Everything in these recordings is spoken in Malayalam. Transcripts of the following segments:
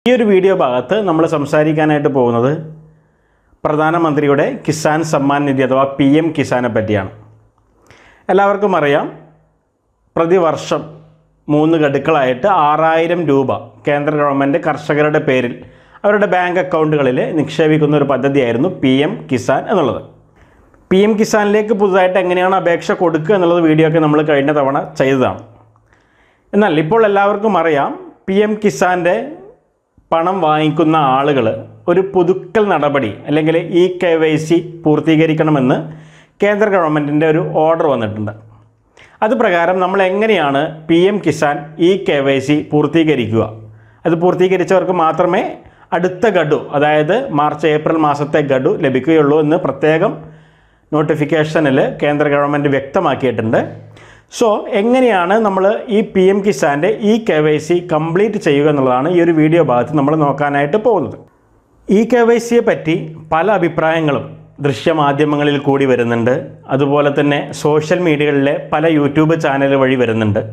ഈ ഒരു വീഡിയോ ഭാഗത്ത് നമ്മൾ സംസാരിക്കാനായിട്ട് പോകുന്നത് പ്രധാനമന്ത്രിയുടെ കിസാൻ സമ്മാൻ നിധി അഥവാ പി എം കിസാനെ പറ്റിയാണ് എല്ലാവർക്കും അറിയാം പ്രതിവർഷം മൂന്ന് ഗഡുക്കളായിട്ട് ആറായിരം രൂപ കേന്ദ്ര ഗവൺമെൻറ് കർഷകരുടെ പേരിൽ അവരുടെ ബാങ്ക് അക്കൗണ്ടുകളിൽ നിക്ഷേപിക്കുന്ന ഒരു പദ്ധതിയായിരുന്നു പി എം കിസാൻ എന്നുള്ളത് പി എം കിസാനിലേക്ക് പുതുതായിട്ട് എങ്ങനെയാണ് അപേക്ഷ കൊടുക്കുക എന്നുള്ളത് വീഡിയോ ഒക്കെ നമ്മൾ കഴിഞ്ഞ തവണ ചെയ്തതാണ് എന്നാൽ ഇപ്പോൾ എല്ലാവർക്കും അറിയാം പി എം കിസാൻ്റെ പണം വാങ്ങിക്കുന്ന ആളുകൾ ഒരു പുതുക്കൽ നടപടി അല്ലെങ്കിൽ ഇ കെ വൈ സി പൂർത്തീകരിക്കണമെന്ന് കേന്ദ്ര ഗവൺമെൻറ്റിൻ്റെ ഒരു ഓർഡർ വന്നിട്ടുണ്ട് അത് പ്രകാരം നമ്മൾ എങ്ങനെയാണ് P M Kisan e K Y C പൂർത്തീകരിക്കുക അത് പൂർത്തീകരിച്ചവർക്ക് മാത്രമേ അടുത്ത ഗഡു അതായത് മാർച്ച് ഏപ്രിൽ മാസത്തെ ഗഡു ലഭിക്കുകയുള്ളൂ എന്ന് പ്രത്യേകം നോട്ടിഫിക്കേഷനിൽ കേന്ദ്ര ഗവൺമെൻറ് വ്യക്തമാക്കിയിട്ടുണ്ട് സോ എങ്ങനെയാണ് നമ്മൾ ഈ പി എം കിസാൻ്റെ ഈ കെ വൈ സി കംപ്ലീറ്റ് ചെയ്യുക എന്നുള്ളതാണ് ഈ ഒരു വീഡിയോ ഭാഗത്ത് നമ്മൾ നോക്കാനായിട്ട് പോകുന്നത് ഈ കെ വൈ സിയെ പറ്റി പല അഭിപ്രായങ്ങളും ദൃശ്യമാധ്യമങ്ങളിൽ കൂടി വരുന്നുണ്ട് അതുപോലെ തന്നെ സോഷ്യൽ മീഡിയകളിലെ പല യൂട്യൂബ് ചാനൽ വഴി വരുന്നുണ്ട്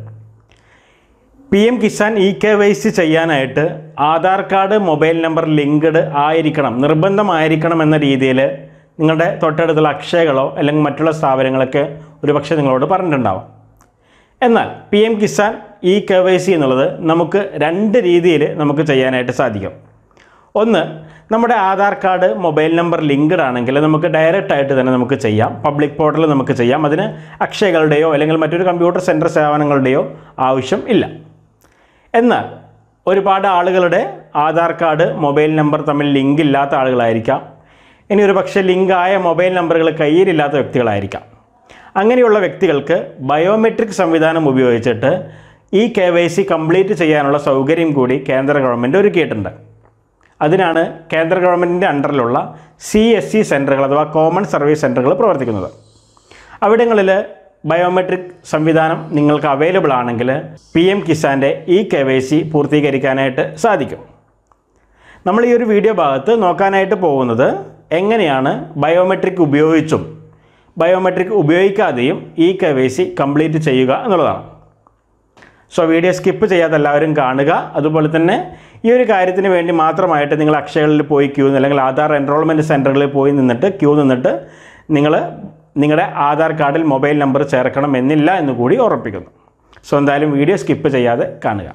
P M Kisan e K Y C ചെയ്യാനായിട്ട് Aadhaar card mobile number linked ആയിരിക്കണം നിർബന്ധമായിരിക്കണം എന്ന രീതിയിൽ നിങ്ങളുടെ തൊട്ടടുത്തുള്ള അക്ഷയകളോ അല്ലെങ്കിൽ മറ്റുള്ള സ്ഥാപനങ്ങളൊക്കെ ഒരുപക്ഷെ നിങ്ങളോട് പറഞ്ഞിട്ടുണ്ടാവാം എന്നാൽ P M Kisan e K Y C എന്നുള്ളത് നമുക്ക് രണ്ട് രീതിയിൽ നമുക്ക് ചെയ്യാനായിട്ട് സാധിക്കും ഒന്ന് നമ്മുടെ Aadhaar card mobile number linked ആണെങ്കിൽ നമുക്ക് ഡയറക്റ്റ് ആയിട്ട് തന്നെ നമുക്ക് ചെയ്യാം പബ്ലിക് പോർട്ടലിൽ നമുക്ക് ചെയ്യാം അതിന് അക്ഷയകളുടെയോ അല്ലെങ്കിൽ മറ്റൊരു കമ്പ്യൂട്ടർ സെൻറ്റർ സേവനങ്ങളുടെയോ ആവശ്യം ഇല്ല എന്നാൽ ഒരുപാട് ആളുകളുടെ ആധാർ കാർഡ് മൊബൈൽ നമ്പർ തമ്മിൽ ലിങ്ക് ഇല്ലാത്ത ആളുകളായിരിക്കാം ഇനി ഒരു പക്ഷേ ലിങ്കായ മൊബൈൽ നമ്പറുകൾ കയ്യിലില്ലാത്ത വ്യക്തികളായിരിക്കാം അങ്ങനെയുള്ള വ്യക്തികൾക്ക് ബയോമെട്രിക് സംവിധാനം ഉപയോഗിച്ചിട്ട് ഈ കെ വൈ സി കംപ്ലീറ്റ് ചെയ്യാനുള്ള സൗകര്യം കൂടി കേന്ദ്ര ഗവൺമെൻറ് ഒരുക്കിയിട്ടുണ്ട് അതിനാണ് കേന്ദ്ര ഗവൺമെൻറ്റിൻ്റെ അണ്ടറിലുള്ള സി എസ് സി സെൻറ്ററുകൾ അഥവാ കോമൺ സർവീസ് സെൻറ്ററുകൾ പ്രവർത്തിക്കുന്നത് അവിടങ്ങളിൽ ബയോമെട്രിക് സംവിധാനം നിങ്ങൾക്ക് അവൈലബിൾ ആണെങ്കിൽ പി എം കിസാൻ്റെ ഈ കെ വൈ സി പൂർത്തീകരിക്കാനായിട്ട് സാധിക്കും നമ്മൾ ഈ ഒരു വീഡിയോ ഭാഗത്ത് നോക്കാനായിട്ട് പോകുന്നത് എങ്ങനെയാണ് ബയോമെട്രിക് ഉപയോഗിച്ചും ബയോമെട്രിക് ഉപയോഗിക്കാതെയും ഈ കെ വൈ സി കംപ്ലീറ്റ് ചെയ്യുക എന്നുള്ളതാണ് സോ വീഡിയോ സ്കിപ്പ് ചെയ്യാതെ എല്ലാവരും കാണുക അതുപോലെ തന്നെ ഈ ഒരു കാര്യത്തിന് വേണ്ടി മാത്രമായിട്ട് നിങ്ങൾ അക്ഷയകളിൽ പോയി ക്യൂ അല്ലെങ്കിൽ ആധാർ എൻറോൾമെൻറ്റ് സെൻറ്ററുകളിൽ പോയി നിന്നിട്ട് ക്യൂ നിന്നിട്ട് നിങ്ങൾ നിങ്ങളുടെ ആധാർ കാർഡിൽ മൊബൈൽ നമ്പർ ചേർക്കണം എന്നില്ല എന്ന് കൂടി ഉറപ്പിക്കുന്നു സോ എന്തായാലും വീഡിയോ സ്കിപ്പ് ചെയ്യാതെ കാണുക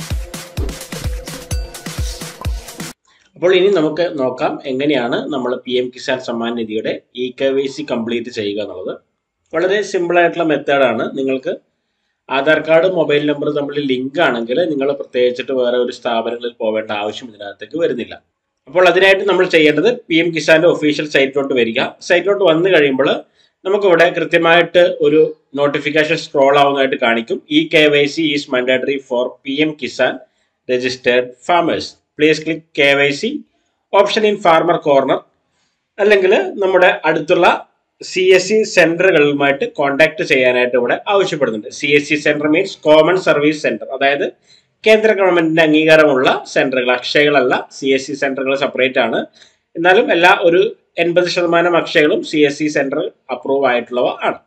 അപ്പോൾ ഇനി നമുക്ക് നോക്കാം എങ്ങനെയാണ് നമ്മൾ പി എം കിസാൻ സമ്മാൻ നിധിയുടെ e K Y C complete ചെയ്യുക എന്നുള്ളത് വളരെ സിമ്പിൾ ആയിട്ടുള്ള മെത്തേഡാണ് നിങ്ങൾക്ക് ആധാർ കാർഡ് മൊബൈൽ നമ്പർ തമ്മിൽ ലിങ്ക് ആണെങ്കിൽ നിങ്ങൾ പ്രത്യേകിച്ചിട്ട് വേറെ ഒരു സ്ഥാപനങ്ങളിൽ പോവേണ്ട ആവശ്യം ഇതിനകത്തേക്ക് വരുന്നില്ല അപ്പോൾ അതിനായിട്ട് നമ്മൾ ചെയ്യേണ്ടത് പി എം കിസാന്റെ ഒഫീഷ്യൽ സൈറ്റിലോട്ട് വരിക സൈറ്റിലോട്ട് വന്നു കഴിയുമ്പോൾ നമുക്കിവിടെ കൃത്യമായിട്ട് ഒരു നോട്ടിഫിക്കേഷൻ സ്ക്രോൾ ആവുന്നതായിട്ട് കാണിക്കും e K Y C is mandatory for P M Kisan registered farmers please click K Y C option in farmer corner അല്ലെങ്കിൽ നമ്മുടെ അടുത്തുള്ള സി എസ് സി സെന്ററുകളുമായിട്ട് കോൺടാക്ട് ചെയ്യാനായിട്ട് ഇവിടെ ആവശ്യപ്പെടുന്നുണ്ട് C S C centre means common service centre അതായത് കേന്ദ്ര ഗവൺമെന്റിന്റെ അംഗീകാരമുള്ള സെന്ററുകൾ അക്ഷയകളല്ല സി എസ് സി സെന്ററുകൾ സെപ്പറേറ്റ് ആണ് എന്നാലും എല്ലാ ഒരു എൺപത് ശതമാനം അക്ഷയകളും C S C centre approve ആയിട്ടുള്ളവ ആണ്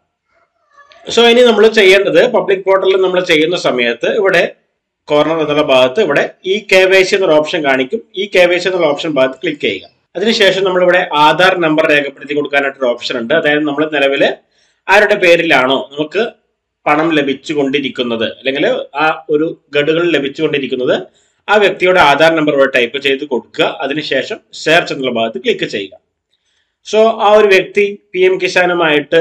സോ ഇനി നമ്മൾ ചെയ്യേണ്ടത് പബ്ലിക് പോർട്ടലിൽ നമ്മൾ ചെയ്യുന്ന സമയത്ത് ഇവിടെ കോർണർ എന്നുള്ള ഭാഗത്ത് ഇവിടെ ഈ കെ വൈ സി എന്നൊരു ഓപ്ഷൻ കാണിക്കും ഈ കെ വൈ സി എന്നുള്ള ഓപ്ഷൻ ഭാഗത്ത് ക്ലിക്ക് ചെയ്യുക അതിനുശേഷം നമ്മളിവിടെ ആധാർ നമ്പർ രേഖപ്പെടുത്തി കൊടുക്കാനായിട്ടൊരു ഓപ്ഷൻ ഉണ്ട് അതായത് നമ്മൾ നിലവിൽ ആരുടെ പേരിലാണോ നമുക്ക് പണം ലഭിച്ചുകൊണ്ടിരിക്കുന്നത് അല്ലെങ്കിൽ ആ ഒരു ഗഡുകൾ ലഭിച്ചുകൊണ്ടിരിക്കുന്നത് ആ വ്യക്തിയുടെ ആധാർ നമ്പർ ഇവിടെ ടൈപ്പ് ചെയ്ത് കൊടുക്കുക അതിനുശേഷം സെർച്ച് എന്നുള്ള ഭാഗത്ത് ക്ലിക്ക് ചെയ്യുക സോ ആ ഒരു വ്യക്തി പി എം കിസാനുമായിട്ട്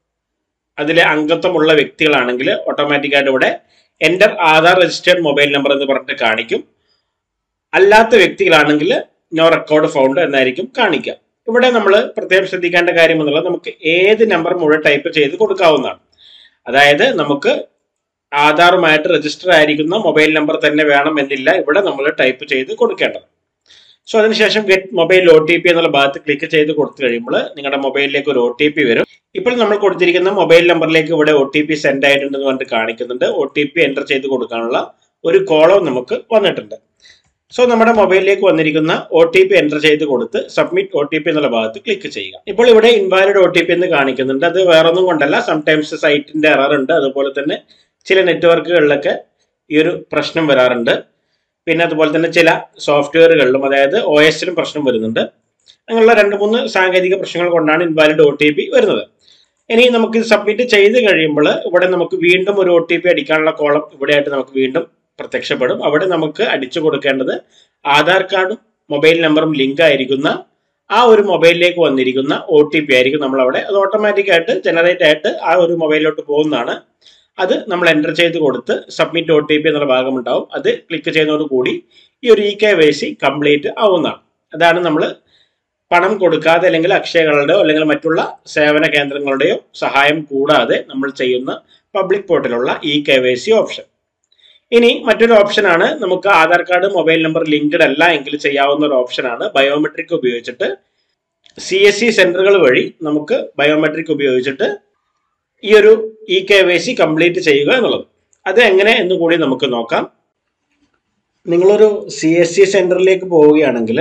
അതിലെ അംഗത്വമുള്ള വ്യക്തികളാണെങ്കിൽ ഓട്ടോമാറ്റിക്കായിട്ട് ഇവിടെ enter Aadhaar registered mobile number എന്ന് പറഞ്ഞിട്ട് കാണിക്കും അല്ലാത്ത വ്യക്തികളാണെങ്കിൽ നോ റെക്കോർഡ് ഫൗണ്ട് എന്നായിരിക്കും കാണിക്കുക ഇവിടെ നമ്മൾ പ്രത്യേകം ശ്രദ്ധിക്കേണ്ട കാര്യം എന്നുള്ളത് നമുക്ക് ഏത് നമ്പർ മുഴുവൻ ടൈപ്പ് ചെയ്ത് കൊടുക്കാവുന്നതാണ് അതായത് നമുക്ക് ആധാറുമായിട്ട് രജിസ്റ്റർ ആയിരിക്കുന്ന മൊബൈൽ നമ്പർ തന്നെ വേണം എന്നില്ല ഇവിടെ നമ്മൾ ടൈപ്പ് ചെയ്ത് കൊടുക്കേണ്ടത് സോ അതിനുശേഷം get mobile O T P എന്നുള്ള ഭാഗത്ത് ക്ലിക്ക് ചെയ്ത് കൊടുത്തു കഴിയുമ്പോൾ നിങ്ങളുടെ മൊബൈലിലേക്ക് ഒരു ഒ ടി പി വരും ഇപ്പോൾ നമ്മൾ കൊടുത്തിരിക്കുന്ന മൊബൈൽ നമ്പറിലേക്ക് ഇവിടെ ഒ ടി പി സെൻഡ് ആയിട്ടുണ്ടെന്ന് പറഞ്ഞിട്ട് കാണിക്കുന്നുണ്ട് ഒ ടി പി എൻ്റർ ചെയ്ത് കൊടുക്കാനുള്ള ഒരു കോളം നമുക്ക് വന്നിട്ടുണ്ട് സോ നമ്മുടെ മൊബൈലിലേക്ക് വന്നിരിക്കുന്ന ഒ ടി പി എൻ്റർ ചെയ്ത് കൊടുത്ത് സബ്മിറ്റ് ഒ ടി പി എന്നുള്ള ഭാഗത്ത് ക്ലിക്ക് ചെയ്യുക ഇപ്പോൾ ഇവിടെ ഇൻവാലിഡ് ഒ ടി പി എന്ന് കാണിക്കുന്നുണ്ട് അത് വേറൊന്നും കൊണ്ടല്ല സംടൈംസ് സൈറ്റിന്റെ എറർ ഉണ്ട് അതുപോലെ തന്നെ ചില നെറ്റ്വർക്കുകളിലൊക്കെ ഈ ഒരു പ്രശ്നം വരാറുണ്ട് പിന്നെ അതുപോലെ തന്നെ ചില സോഫ്റ്റ്വെയറുകളിലും അതായത് ഒ എസിലും പ്രശ്നം വരുന്നുണ്ട് അങ്ങനെയുള്ള രണ്ട് മൂന്ന് സാങ്കേതിക പ്രശ്നങ്ങൾ കൊണ്ടാണ് ഇൻവാലിഡ് ഒ ടി പി വരുന്നത് ഇനി നമുക്ക് ഇത് സബ്മിറ്റ് ചെയ്ത് കഴിയുമ്പോൾ ഇവിടെ നമുക്ക് വീണ്ടും ഒരു ഒ ടി പി അടിക്കാനുള്ള കോളം ഇവിടെയായിട്ട് നമുക്ക് വീണ്ടും പ്രത്യക്ഷപ്പെടും അവിടെ നമുക്ക് അടിച്ചു കൊടുക്കേണ്ടത് ആധാർ കാർഡും മൊബൈൽ നമ്പറും ലിങ്ക് ആയിരിക്കുന്ന ആ ഒരു മൊബൈലിലേക്ക് വന്നിരിക്കുന്ന ഒ ടി പി ആയിരിക്കും നമ്മൾ അവിടെ അത് ഓട്ടോമാറ്റിക് ആയിട്ട് ജനറേറ്റ് ആയിട്ട് ആ ഒരു മൊബൈലിലോട്ട് പോകുന്നതാണ് അത് നമ്മൾ എൻ്റർ ചെയ്ത് കൊടുത്ത് സബ്മിറ്റ് ഒ ടി പി എന്നുള്ള ഭാഗമുണ്ടാവും അത് ക്ലിക്ക് ചെയ്യുന്നതോടുകൂടി ഈ ഒരു e K Y C complete ആവുന്നതാണ് അതാണ് നമ്മൾ പണം കൊടുക്കാതെ അല്ലെങ്കിൽ അക്ഷയകളുടെയോ അല്ലെങ്കിൽ മറ്റുള്ള സേവന കേന്ദ്രങ്ങളുടെയോ സഹായം കൂടാതെ നമ്മൾ ചെയ്യുന്ന പബ്ലിക് പോർട്ടലുള്ള e K Y C option ഇനി മറ്റൊരു ഓപ്ഷനാണ് നമുക്ക് Aadhaar card mobile number linked അല്ല എങ്കിൽ ചെയ്യാവുന്ന ഒരു ഓപ്ഷനാണ് ബയോമെട്രിക് ഉപയോഗിച്ചിട്ട് സി എസ് സി സെന്ററുകൾ വഴി നമുക്ക് ബയോമെട്രിക് ഉപയോഗിച്ചിട്ട് ഈ ഒരു e K Y C complete ചെയ്യുക എന്നുള്ളത് അത് എങ്ങനെ എന്ന് കൂടി നമുക്ക് നോക്കാം നിങ്ങളൊരു സി എസ് സി സെന്ററിലേക്ക് പോവുകയാണെങ്കിൽ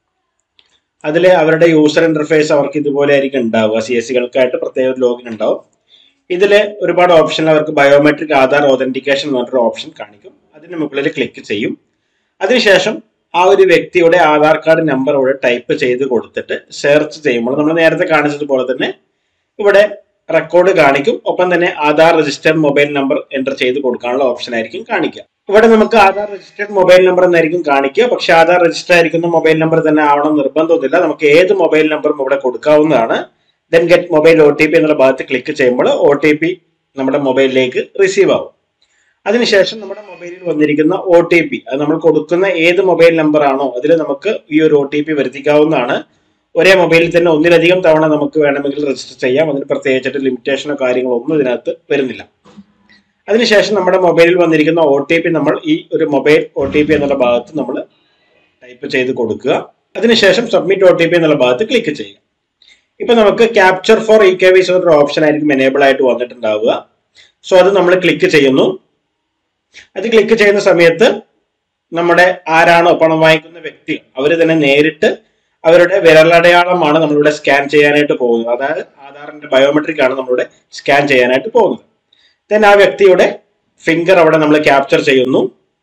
അതിൽ അവരുടെ യൂസർ ഇന്റർഫേസ് അവർക്ക് ഇതുപോലെ ആയിരിക്കും ഉണ്ടാവുക സി എസ് സികൾക്കായിട്ട് പ്രത്യേക ഒരു ലോഗിൻ ഉണ്ടാവും ഇതിൽ ഒരുപാട് ഓപ്ഷൻ അവർക്ക് ബയോമെട്രിക് ആധാർ ഓതന്റിക്കേഷൻ എന്ന് പറഞ്ഞൊരു ഓപ്ഷൻ കാണിക്കും അതിന് മുകളിൽ ക്ലിക്ക് ചെയ്യും അതിനുശേഷം ആ ഒരു വ്യക്തിയുടെ ആധാർ കാർഡ് നമ്പർ ഇവിടെ ടൈപ്പ് ചെയ്ത് കൊടുത്തിട്ട് സെർച്ച് ചെയ്യുമ്പോൾ നമ്മൾ നേരത്തെ കാണിച്ചതുപോലെ തന്നെ ഇവിടെ റെക്കോർഡ് കാണിക്കും ഒപ്പം തന്നെ Aadhaar registered mobile number enter ചെയ്ത് കൊടുക്കാനുള്ള ഓപ്ഷൻ ആയിരിക്കും കാണിക്കുക ഇവിടെ നമുക്ക് ആധാർ രജിസ്റ്റർഡ് മൊബൈൽ നമ്പർ എന്നായിരിക്കും കാണിക്കുക പക്ഷെ ആധാർ രജിസ്റ്റർ ആയിരിക്കുന്ന മൊബൈൽ നമ്പർ തന്നെ ആവണം നിർബന്ധമൊന്നുമില്ല നമുക്ക് ഏത് മൊബൈൽ നമ്പറും ഇവിടെ കൊടുക്കാവുന്നതാണ് then get mobile O T P എന്നുള്ള ഭാഗത്ത് ക്ലിക്ക് ചെയ്യുമ്പോൾ ഒ ടി പി നമ്മുടെ മൊബൈലിലേക്ക് റിസീവ് ആവും അതിനുശേഷം നമ്മുടെ മൊബൈലിൽ വന്നിരിക്കുന്ന ഒ ടി പി അത് നമ്മൾ കൊടുക്കുന്ന ഏത് മൊബൈൽ നമ്പർ ആണോ അതിൽ നമുക്ക് ഈ ഒരു ഒ ടി പി വരുത്തിക്കാവുന്നതാണ് ഒരേ മൊബൈലിൽ തന്നെ ഒന്നിലധികം തവണ നമുക്ക് വേണമെങ്കിൽ രജിസ്റ്റർ ചെയ്യാം അതിന് പ്രത്യേകിച്ചിട്ട് ലിമിറ്റേഷനോ കാര്യങ്ങളോ ഒന്നും ഇതിനകത്ത് വരുന്നില്ല അതിനുശേഷം നമ്മുടെ മൊബൈലിൽ വന്നിരിക്കുന്ന ഒ ടി പി നമ്മൾ ഈ ഒരു മൊബൈൽ ഒ ടി പി എന്നുള്ള ഭാഗത്ത് നമ്മൾ ടൈപ്പ് ചെയ്ത് കൊടുക്കുക അതിനുശേഷം സബ്മിറ്റ് ഒ ടി പി എന്നുള്ള ഭാഗത്ത് ക്ലിക്ക് ചെയ്യുക ഇപ്പൊ നമുക്ക് capture for e K V ഒരു ഓപ്ഷൻ ആയിരിക്കും എനേബിൾ ആയിട്ട് വന്നിട്ടുണ്ടാവുക സോ അത് നമ്മൾ ക്ലിക്ക് ചെയ്യുന്നു അത് ക്ലിക്ക് ചെയ്യുന്ന സമയത്ത് നമ്മുടെ ആരാണോ പണം വാങ്ങിക്കുന്ന വ്യക്തി അവർ തന്നെ നേരിട്ട് അവരുടെ വിരലടയാളമാണ് നമ്മളിവിടെ സ്കാൻ ചെയ്യാനായിട്ട് പോകുന്നത് അതായത് ആധാറിന്റെ ബയോമെട്രിക് ആണ് നമ്മളിവിടെ സ്കാൻ ചെയ്യാനായിട്ട് പോകുന്നത് ദെൻ ആ വ്യക്തിയുടെ ഫിംഗർ അവിടെ നമ്മൾ ക്യാപ്ചർ ചെയ്യുന്നു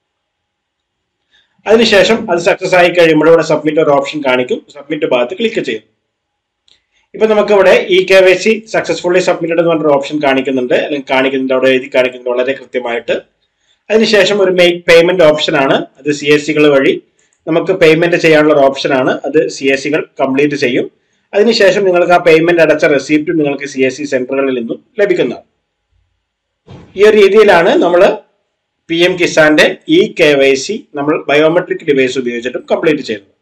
അതിനുശേഷം അത് സക്സസ് ആയി കഴിയുമ്പോൾ ഇവിടെ സബ്മിറ്റ് ഒരു ഓപ്ഷൻ കാണിക്കും സബ്മിറ്റ് ഭാഗത്ത് ക്ലിക്ക് ചെയ്യും ഇപ്പൊ നമുക്ക് ഇവിടെ e K Y C successfully submitted എന്ന് പറഞ്ഞൊരു ഓപ്ഷൻ കാണിക്കുന്നുണ്ട് അല്ലെങ്കിൽ കാണിക്കുന്നുണ്ട് അവിടെ എഴുതി കാണിക്കുന്നുണ്ട് വളരെ കൃത്യമായിട്ട് അതിനുശേഷം ഒരു മെയ്ക്ക് പേയ്മെന്റ് ഓപ്ഷൻ ആണ് അത് സി എസ് സികൾ വഴി നമുക്ക് പേയ്മെന്റ് ചെയ്യാനുള്ള ഒരു ഓപ്ഷൻ ആണ് അത് സി എസ് സികൾ കംപ്ലീറ്റ് ചെയ്യും അതിനുശേഷം നിങ്ങൾക്ക് ആ പേയ്മെന്റ് അടച്ച റെസിപ്റ്റ് നിങ്ങൾക്ക് സി എസ് സി സെന്ററുകളിൽ നിന്നും ലഭിക്കുന്നതാണ് ഈ ഒരു രീതിയിലാണ് നമ്മൾ പി എം കിസാന്റെ ഇ കെ വൈ സി നമ്മൾ ബയോമെട്രിക് ഡിവൈസ് ഉപയോഗിച്ചിട്ടും കംപ്ലീറ്റ് ചെയ്യുന്നത്